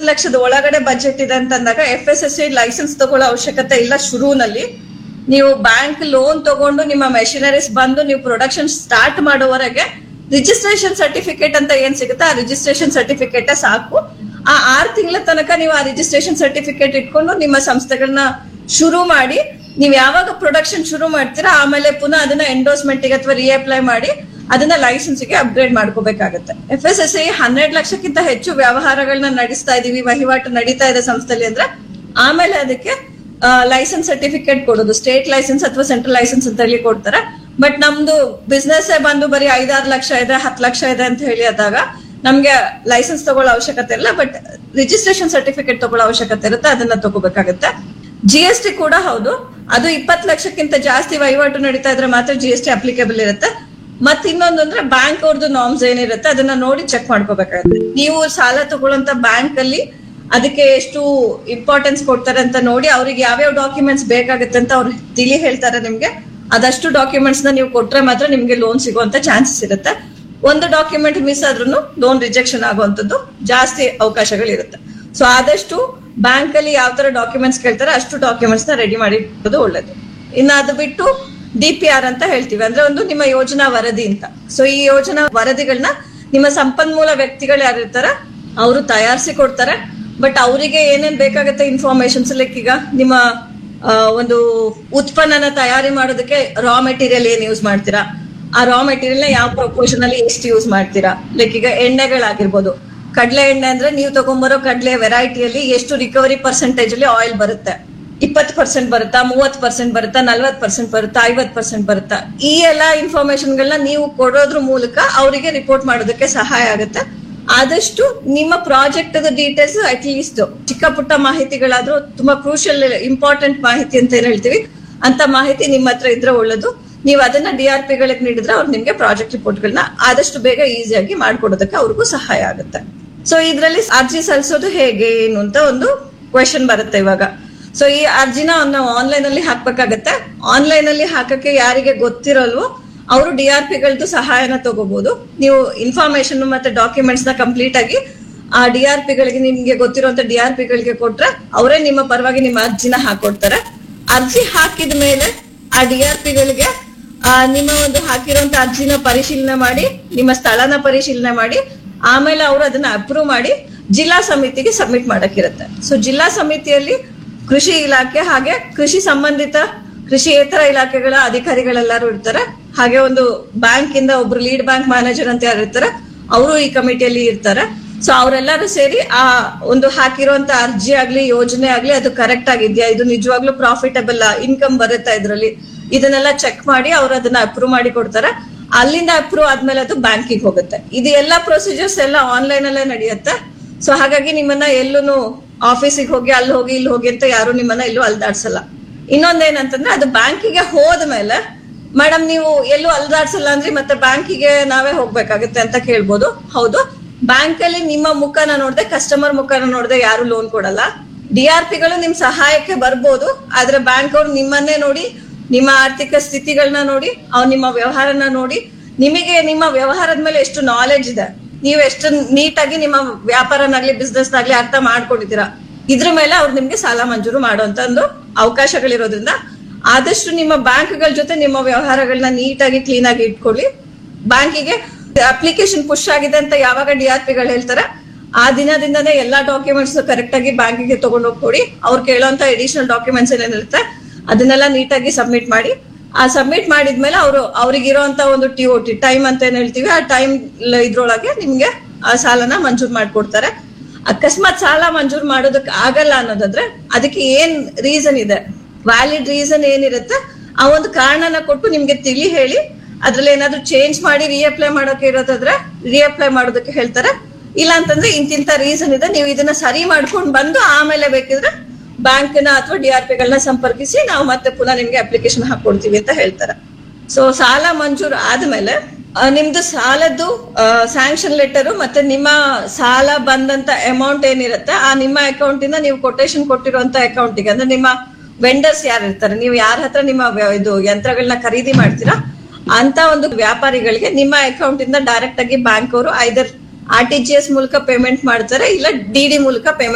ಲಕ್ಷದ ಒಳಗಡೆ ಬಜೆಟ್ ಇದೆ ಅಂತಂದಾಗ F S S C licence ತಗೊಳ್ಳೋ ಅವಶ್ಯಕತೆ ಇಲ್ಲ ಶುರುವಿನಲ್ಲಿ ನೀವು ಬ್ಯಾಂಕ್ ಲೋನ್ ತಗೊಂಡು ನಿಮ್ಮ ಮೆಷಿನರೀಸ್ ಬಂದು ನೀವು ಪ್ರೊಡಕ್ಷನ್ ಸ್ಟಾರ್ಟ್ ಮಾಡೋವರೆಗೆ ರಿಜಿಸ್ಟ್ರೇಷನ್ ಸರ್ಟಿಫಿಕೇಟ್ ಅಂತ ಏನ್ ಸಿಗುತ್ತೆ ಆ ರಿಜಿಸ್ಟ್ರೇಷನ್ ಸರ್ಟಿಫಿಕೇಟ್ ಸಾಕು ಆ ಆರ್ ತಿಂಗಳ ತನಕ ನೀವು ಆ ರಿಜಿಸ್ಟ್ರೇಷನ್ ಸರ್ಟಿಫಿಕೇಟ್ ಇಟ್ಕೊಂಡು ನಿಮ್ಮ ಸಂಸ್ಥೆಗಳನ್ನ ಶುರು ಮಾಡಿ ನೀವು ಯಾವಾಗ ಪ್ರೊಡಕ್ಷನ್ ಶುರು ಮಾಡ್ತೀರಾ ಆಮೇಲೆ ಪುನಃ ಅದನ್ನ ಎಂಡೋಸ್ಮೆಂಟ್ ಗೆ ಅಥವಾ ರಿಅಪ್ಲೈ ಮಾಡಿ ಅದನ್ನ ಲೈಸೆನ್ಸ್ ಗೆ ಅಪ್ಗ್ರೇಡ್ ಮಾಡ್ಕೋಬೇಕಾಗುತ್ತೆ ಎಫ್ ಎಸ್ ಎಸ್ ಐ ಹನ್ನೆರಡು ಲಕ್ಷಕ್ಕಿಂತ ಹೆಚ್ಚು ವ್ಯವಹಾರಗಳನ್ನ ನಡೆಸ್ತಾ ಇದೀವಿ ವಹಿವಾಟು ನಡೀತಾ ಇದೆ ಸಂಸ್ಥೆಯಲ್ಲಿ ಅಂದ್ರೆ ಆಮೇಲೆ ಅದಕ್ಕೆ ಲೈಸೆನ್ಸ್ ಸರ್ಟಿಫಿಕೇಟ್ ಕೊಡೋದು ಸ್ಟೇಟ್ ಲೈಸೆನ್ಸ್ ಅಥವಾ ಸೆಂಟ್ರಲ್ ಲೈಸೆನ್ಸ್ ಅಂತ ಹೇಳಿ ಕೊಡ್ತಾರೆ ಬಟ್ ನಮ್ದು ಬಿಸ್ನೆಸ್ ಬಂದು ಬರೀ ಐದಾರು ಲಕ್ಷ ಇದೆ ಹತ್ತು ಲಕ್ಷ ಇದೆ ಅಂತ ಹೇಳಿ ಆದಾಗ ನಮ್ಗೆ ಲೈಸೆನ್ಸ್ ತಗೊಳ್ಳೋ ಅವಶ್ಯಕತೆ ಇಲ್ಲ ಬಟ್ ರಿಜಿಸ್ಟ್ರೇಷನ್ ಸರ್ಟಿಫಿಕೇಟ್ ತಗೊಳ್ಳೋ ಅವಶ್ಯಕತೆ ಇರುತ್ತೆ ಅದನ್ನ ತಗೋಬೇಕಾಗುತ್ತೆ ಜಿ ಎಸ್ ಟಿ ಕೂಡ ಹೌದು ಅದು ಇಪ್ಪತ್ತು ಲಕ್ಷಕ್ಕಿಂತ ಜಾಸ್ತಿ ವಹಿವಾಟು ನಡೀತಾ ಇದ್ರೆ ಮಾತ್ರ ಜಿ ಎಸ್ ಟಿ ಅಪ್ಲಿಕೇಬಲ್ ಇರುತ್ತೆ ಮತ್ ಇನ್ನೊಂದು ಅಂದ್ರೆ ಬ್ಯಾಂಕ್ ಅವ್ರದ್ದು ನಾರ್ಮ್ಸ್ ಏನಿರುತ್ತೆ ಅದನ್ನ ನೋಡಿ ಚೆಕ್ ಮಾಡ್ಕೋಬೇಕಾಗುತ್ತೆ ನೀವು ಸಾಲ ತಗೊಳ್ಳೋಂತ ಬ್ಯಾಂಕ್ ಅಲ್ಲಿ ಅದಕ್ಕೆ ಎಷ್ಟು ಇಂಪಾರ್ಟೆನ್ಸ್ ಕೊಡ್ತಾರೆ ಅಂತ ನೋಡಿ ಅವ್ರಿಗೆ ಯಾವ್ಯಾವ ಡಾಕ್ಯುಮೆಂಟ್ಸ್ ಬೇಕಾಗುತ್ತೆ ಅಂತ ಅವ್ರು ತಿಳಿ ಹೇಳ್ತಾರೆ ನಿಮ್ಗೆ ಅದಷ್ಟು ಡಾಕ್ಯುಮೆಂಟ್ಸ್ ನ ನೀವು ಕೊಟ್ರೆ ಮಾತ್ರ ನಿಮ್ಗೆ ಲೋನ್ ಸಿಗುವಂತ ಚಾನ್ಸಸ್ ಇರುತ್ತೆ ಒಂದು ಡಾಕ್ಯುಮೆಂಟ್ ಮಿಸ್ ಆದ್ರೂ ಲೋನ್ ರಿಜೆಕ್ಷನ್ ಆಗುವಂತದ್ದು ಜಾಸ್ತಿ ಅವಕಾಶಗಳಿರುತ್ತೆ ಸೊ ಆದಷ್ಟು ಬ್ಯಾಂಕ್ ಅಲ್ಲಿ ಯಾವ ತರ ಡಾಕ್ಯುಮೆಂಟ್ಸ್ ಕೇಳ್ತಾರೆ ಅಷ್ಟು ಡಾಕ್ಯುಮೆಂಟ್ಸ್ ನ ರೆಡಿ ಮಾಡಿ ಇಡೋದು ಒಳ್ಳೇದು ಇನ್ನು ಅದು ಬಿಟ್ಟು ಡಿ ಪಿ ಆರ್ ಅಂತ ಹೇಳ್ತೀವಿ ಅಂದ್ರೆ ಒಂದು ನಿಮ್ಮ ಯೋಜನಾ ವರದಿ ಅಂತ ಸೊ ಈ ಯೋಜನಾ ವರದಿಗಳನ್ನ ನಿಮ್ಮ ಸಂಪನ್ಮೂಲ ವ್ಯಕ್ತಿಗಳು ಯಾರಿರ್ತಾರ ಅವರು ತಯಾರಿಸಿ ಕೊಡ್ತಾರೆ ಬಟ್ ಅವರಿಗೆ ಏನೇನ್ ಬೇಕಾಗುತ್ತೆ ಇನ್ಫಾರ್ಮೇಶನ್ಸ್ ಲೈಕ್ ಈಗ ನಿಮ್ಮ ಆ, ಒಂದು ಉತ್ಪನ್ನನ ತಯಾರಿ ಮಾಡೋದಕ್ಕೆ ರಾ ಮೆಟೀರಿಯಲ್ ಏನ್ ಯೂಸ್ ಮಾಡ್ತೀರಾ ಆ ರಾ ಮೆಟೀರಿಯಲ್ ನ ಯಾವ ಪ್ರಪೋರ್ಷನ್ ಅಲ್ಲಿ ಎಷ್ಟು ಯೂಸ್ ಮಾಡ್ತೀರಾ ಲೈಕ್ ಈಗ ಎಣ್ಣೆಗಳಾಗಿರ್ಬೋದು ಕಡಲೆ ಎಣ್ಣೆ ಅಂದ್ರೆ ನೀವು ತಗೊಂಬರೋ ಕಡಲೆ ವೆರೈಟಿಯಲ್ಲಿ ಎಷ್ಟು ರಿಕವರಿ ಪರ್ಸೆಂಟೇಜ್ ಅಲ್ಲಿ ಆಯಿಲ್ ಬರುತ್ತೆ ಇಪ್ಪತ್ತು ಪರ್ಸೆಂಟ್ ಬರುತ್ತಾ ಮೂವತ್ ಪರ್ಸೆಂಟ್ ಬರುತ್ತಾ ನಲ್ವತ್ ಪರ್ಸೆಂಟ್ ಬರುತ್ತಾ ಐವತ್ ಪರ್ಸೆಂಟ್ ಬರುತ್ತಾ ಈ ಎಲ್ಲಾ ಇನ್ಫಾರ್ಮೇಶನ್ ಗಳನ್ನ ನೀವು ಕೊಡೋದ್ರ ಮೂಲಕ ಅವರಿಗೆ ರಿಪೋರ್ಟ್ ಮಾಡೋದಕ್ಕೆ ಸಹಾಯ ಆಗುತ್ತೆ ಆದಷ್ಟು ನಿಮ್ಮ ಪ್ರಾಜೆಕ್ಟ್ ಡೀಟೇಲ್ಸ್ ಅಟ್ ಲೀಸ್ಟ್ ಚಿಕ್ಕ ಪುಟ್ಟ ಮಾಹಿತಿಗಳಾದ್ರೂ ತುಂಬಾ ಕ್ರೂಷಿಯಲ್ ಇಂಪಾರ್ಟೆಂಟ್ ಮಾಹಿತಿ ಅಂತ ಏನ್ ಹೇಳ್ತೀವಿ ಅಂತ ಮಾಹಿತಿ ನಿಮ್ಮ ಹತ್ರ ಇದ್ರೆ ಒಳ್ಳೇದು ನೀವು ಅದನ್ನ ಡಿ ಆರ್ ಪಿ ಗಳಿಗೆ ನೀಡಿದ್ರೆ ಅವ್ರು ನಿಮ್ಗೆ ಪ್ರಾಜೆಕ್ಟ್ ರಿಪೋರ್ಟ್ ಗಳನ್ನ ಆದಷ್ಟು ಬೇಗ ಈಸಿಯಾಗಿ ಮಾಡ್ಕೊಡೋದಕ್ಕೆ ಅವ್ರಿಗೂ ಸಹಾಯ ಆಗುತ್ತೆ ಸೊ ಇದ್ರಲ್ಲಿ ಅರ್ಜಿ ಸಲ್ಲಿಸೋದು ಹೇಗೆ ಏನು ಅಂತ ಒಂದು ಕ್ವೆಶನ್ ಬರುತ್ತೆ ಇವಾಗ ಸೊ ಈ ಅರ್ಜಿನ ನಾವು ಆನ್ಲೈನ್ ಅಲ್ಲಿ ಹಾಕ್ಬೇಕಾಗತ್ತೆ ಆನ್ಲೈನ್ ಅಲ್ಲಿ ಹಾಕಕ್ಕೆ ಯಾರಿಗೆ ಗೊತ್ತಿರಲ್ವೋ ಅವರು ಡಿ ಆರ್ ಪಿಗಳದ್ದು ಸಹಾಯನ ತಗೋಬಹುದು ನೀವು ಇನ್ಫಾರ್ಮೇಶನ್ ಮತ್ತೆ ಡಾಕ್ಯುಮೆಂಟ್ಸ್ ನ ಕಂಪ್ಲೀಟ್ ಆಗಿ ಆ ಡಿ ಆರ್ ಪಿಗಳಿಗೆ ನಿಮ್ಗೆ ಗೊತ್ತಿರುವಂತ ಡಿ ಆರ್ ಪಿಗಳಿಗೆ ಕೊಟ್ರೆ ಅವರೇ ನಿಮ್ಮ ಪರವಾಗಿ ನಿಮ್ಮ ಅರ್ಜಿನ ಹಾಕೊಡ್ತಾರೆ ಅರ್ಜಿ ಹಾಕಿದ ಮೇಲೆ ಆ ಡಿ ಆರ್ ಪಿಗಳಿಗೆ ನಿಮ್ಮ ಒಂದು ಹಾಕಿರುವಂತ ಅರ್ಜಿನ ಪರಿಶೀಲನೆ ಮಾಡಿ ನಿಮ್ಮ ಸ್ಥಳನ ಪರಿಶೀಲನೆ ಮಾಡಿ ಆಮೇಲೆ ಅವರು ಅದನ್ನ ಅಪ್ರೂವ್ ಮಾಡಿ ಜಿಲ್ಲಾ ಸಮಿತಿಗೆ ಸಬ್ಮಿಟ್ ಮಾಡಕ್ಕಿರುತ್ತೆ ಸೊ ಜಿಲ್ಲಾ ಸಮಿತಿಯಲ್ಲಿ ಕೃಷಿ ಇಲಾಖೆ ಹಾಗೆ ಕೃಷಿ ಸಂಬಂಧಿತ ಕೃಷಿಯೇತರ ಇಲಾಖೆಗಳ ಅಧಿಕಾರಿಗಳೆಲ್ಲರೂ ಇರ್ತಾರೆ ಹಾಗೆ ಒಂದು ಬ್ಯಾಂಕ್ ಇಂದ ಒಬ್ರು ಲೀಡ್ ಬ್ಯಾಂಕ್ ಮ್ಯಾನೇಜರ್ ಅಂತ ಯಾರು ಇರ್ತಾರೆ ಅವರು ಈ ಕಮಿಟಿಯಲ್ಲಿ ಇರ್ತಾರೆ ಸೊ ಅವರೆಲ್ಲರೂ ಸೇರಿ ಆ ಒಂದು ಹಾಕಿರುವಂತ ಅರ್ಜಿ ಆಗ್ಲಿ ಯೋಜನೆ ಆಗ್ಲಿ ಅದು ಕರೆಕ್ಟ್ ಆಗಿದ್ಯಾ ಇದು ನಿಜವಾಗ್ಲೂ ಪ್ರಾಫಿಟಬಲ್ ಇನ್ಕಮ್ ಬರುತ್ತಾ ಇದ್ರಲ್ಲಿ ಇದನ್ನೆಲ್ಲ ಚೆಕ್ ಮಾಡಿ ಅವ್ರು ಅದನ್ನ ಅಪ್ರೂವ್ ಮಾಡಿ ಕೊಡ್ತಾರೆ ಅಲ್ಲಿಂದ ಅಪ್ರೂವ್ ಆದ್ಮೇಲೆ ಅದು ಬ್ಯಾಂಕಿಗೆ ಹೋಗುತ್ತೆ ಇದು ಎಲ್ಲ ಪ್ರೊಸೀಜರ್ಸ್ ಎಲ್ಲ ಆನ್ಲೈನ್ ಅಲ್ಲೇ ನಡೆಯುತ್ತೆ ಸೊ ಹಾಗಾಗಿ ನಿಮ್ಮನ್ನ ಎಲ್ಲೂ ಆಫೀಸಿಗೆ ಹೋಗಿ ಅಲ್ಲಿ ಹೋಗಿ ಇಲ್ಲಿ ಹೋಗಿ ಅಂತ ಯಾರು ನಿಮ್ಮನ್ನ ಎಲ್ಲೂ ಅಲ್ದಾಡ್ಸಲ್ಲ ಇನ್ನೊಂದೇನಂತಂದ್ರೆ ಅದು ಬ್ಯಾಂಕಿಗೆ ಹೋದ್ಮೇಲೆ ಮೇಡಮ್ ನೀವು ಎಲ್ಲೂ ಅಲ್ದಾಡ್ಸಲ್ಲ ಅಂದ್ರೆ ಮತ್ತೆ ಬ್ಯಾಂಕಿಗೆ ನಾವೇ ಹೋಗ್ಬೇಕಾಗುತ್ತೆ ಅಂತ ಕೇಳ್ಬೋದು ಹೌದು ಬ್ಯಾಂಕ್ ಅಲ್ಲಿ ನಿಮ್ಮ ಮುಖನ ನೋಡ್ದೆ ಕಸ್ಟಮರ್ ಮುಖನ ನೋಡ್ದೆ ಯಾರು ಲೋನ್ ಕೊಡಲ್ಲ ಡಿ ಆರ್ ಪಿಗಳು ನಿಮ್ ಸಹಾಯಕ್ಕೆ ಬರ್ಬೋದು ಆದ್ರೆ ಬ್ಯಾಂಕ್ ಅವ್ರು ನಿಮ್ಮನ್ನೇ ನೋಡಿ ನಿಮ್ಮ ಆರ್ಥಿಕ ಸ್ಥಿತಿಗಳನ್ನ ನೋಡಿ ಅವ್ರು ನಿಮ್ಮ ವ್ಯವಹಾರನ ನೋಡಿ ನಿಮಗೆ ನಿಮ್ಮ ವ್ಯವಹಾರದ ಮೇಲೆ ಎಷ್ಟು ನಾಲೆಡ್ಜ್ ಇದೆ ನೀವು ಎಷ್ಟು ನೀಟಾಗಿ ನಿಮ್ಮ ವ್ಯಾಪಾರನಾಗ್ಲಿ ಬಿಸ್ನೆಸ್ ನಾಗ್ಲಿ ಅರ್ಥ ಮಾಡ್ಕೊಂಡಿದ್ದೀರಾ ಇದ್ರ ಮೇಲೆ ಅವ್ರು ನಿಮ್ಗೆ ಸಾಲ ಮಂಜೂರು ಮಾಡುವಂತ ಒಂದು ಅವಕಾಶಗಳಿರೋದ್ರಿಂದ ಆದಷ್ಟು ನಿಮ್ಮ ಬ್ಯಾಂಕ್ಗಳ ಜೊತೆ ನಿಮ್ಮ ವ್ಯವಹಾರಗಳನ್ನ ನೀಟಾಗಿ ಕ್ಲೀನ್ ಆಗಿ ಇಟ್ಕೊಳ್ಳಿ ಬ್ಯಾಂಕಿಗೆ ಅಪ್ಲಿಕೇಶನ್ ಪುಷ್ ಆಗಿದೆ ಅಂತ ಯಾವಾಗ ಡಿ ಆರ್ ಪಿಗಳು ಹೇಳ್ತಾರೆ ಆ ದಿನದಿಂದನೇ ಎಲ್ಲಾ ಡಾಕ್ಯುಮೆಂಟ್ಸ್ ಕರೆಕ್ಟ್ ಆಗಿ ಬ್ಯಾಂಕಿಗೆ ತಗೊಂಡೋಗಿ ಕೊಡಿ ಅವ್ರು ಕೇಳೋಂತ ಎಡಿಷನಲ್ ಡಾಕ್ಯುಮೆಂಟ್ಸ್ ಏನೇನಿರುತ್ತೆ ಅದನ್ನೆಲ್ಲ ನೀಟಾಗಿ ಸಬ್ಮಿಟ್ ಮಾಡಿ ಆ ಸಬ್ಮಿಟ್ ಮಾಡಿದ್ಮೇಲೆ ಅವರು ಅವ್ರಿಗಿರೋಂತ ಒಂದು ಟಿ ಒ ಟಿ ಟೈಮ್ ಅಂತ ಏನ್ ಹೇಳ್ತೀವಿ ಆ ಟೈಮ್ ಇದ್ರೊಳಗೆ ನಿಮ್ಗೆ ಆ ಸಾಲನ ಮಂಜೂರ್ ಮಾಡ್ಕೊಡ್ತಾರೆ ಅಕಸ್ಮಾತ್ ಸಾಲ ಮಂಜೂರ್ ಮಾಡೋದಕ್ಕೆ ಆಗಲ್ಲ ಅನ್ನೋದಾದ್ರೆ ಅದಕ್ಕೆ ಏನ್ ರೀಸನ್ ಇದೆ ವ್ಯಾಲಿಡ್ ರೀಸನ್ ಏನಿರುತ್ತೆ ಆ ಒಂದು ಕಾರಣನ ಕೊಟ್ಟು ನಿಮ್ಗೆ ತಿಳಿ ಹೇಳಿ ಅದ್ರಲ್ಲಿ ಏನಾದ್ರು ಚೇಂಜ್ ಮಾಡಿ ರಿಅಪ್ಲೈ ಮಾಡೋಕೆ ಇರೋದಾದ್ರೆ ರಿಅಪ್ಲೈ ಮಾಡೋದಕ್ಕೆ ಹೇಳ್ತಾರೆ ಇಲ್ಲ ಅಂತಂದ್ರೆ ಇಂತಿಂತ ರೀಸನ್ ಇದೆ ನೀವು ಇದನ್ನ ಸರಿ ಮಾಡ್ಕೊಂಡು ಬಂದು ಆಮೇಲೆ ಬೇಕಿದ್ರೆ ಬ್ಯಾಂಕ್ನ ಅಥವಾ ಡಿ ಆರ್ ಪಿಗಳನ್ನ ಸಂಪರ್ಕಿಸಿ ನಾವು ಮತ್ತೆ ಪುನಃ ನಿಮ್ಗೆ ಅಪ್ಲಿಕೇಶನ್ ಹಾಕೊಡ್ತೀವಿ ಅಂತ ಹೇಳ್ತಾರೆ ಸೊ ಸಾಲ ಮಂಜೂರು ಆದ್ಮೇಲೆ ಆ, ನಿಮ್ದು ಸಾಲದ್ದು ಸ್ಯಾಂಕ್ಷನ್ ಲೆಟರ್ ಮತ್ತೆ ನಿಮ್ಮ ಸಾಲ ಬಂದಂತ ಅಮೌಂಟ್ ಏನಿರುತ್ತೆ ಆ ನಿಮ್ಮ ಅಕೌಂಟ್ ಇಂದ ನೀವು ಕೊಟೇಶನ್ ಕೊಟ್ಟಿರುವಂತ ಅಕೌಂಟಿಗೆ ಅಂದ್ರೆ ನಿಮ್ಮ ವೆಂಡರ್ಸ್ ಯಾರು ಇರ್ತಾರೆ ನೀವು ಯಾರ ಹತ್ರ ನಿಮ್ಮ ವ್ಯ- ಇದು ಯಂತ್ರಗಳನ್ನ ಖರೀದಿ ಮಾಡ್ತೀರಾ ಅಂತ ಒಂದು ವ್ಯಾಪಾರಿಗಳಿಗೆ ನಿಮ್ಮ ಅಕೌಂಟ್ ಇಂದ ಡೈರೆಕ್ಟ್ ಆಗಿ ಬ್ಯಾಂಕ್ ಅವರು either R T G S ಮೂಲಕ ಪೇಮೆಂಟ್ ಮಾಡ್ತಾರೆ ಇಲ್ಲ ಡಿ ಡಿ ಮೂಲಕ ಪೇಮೆಂಟ್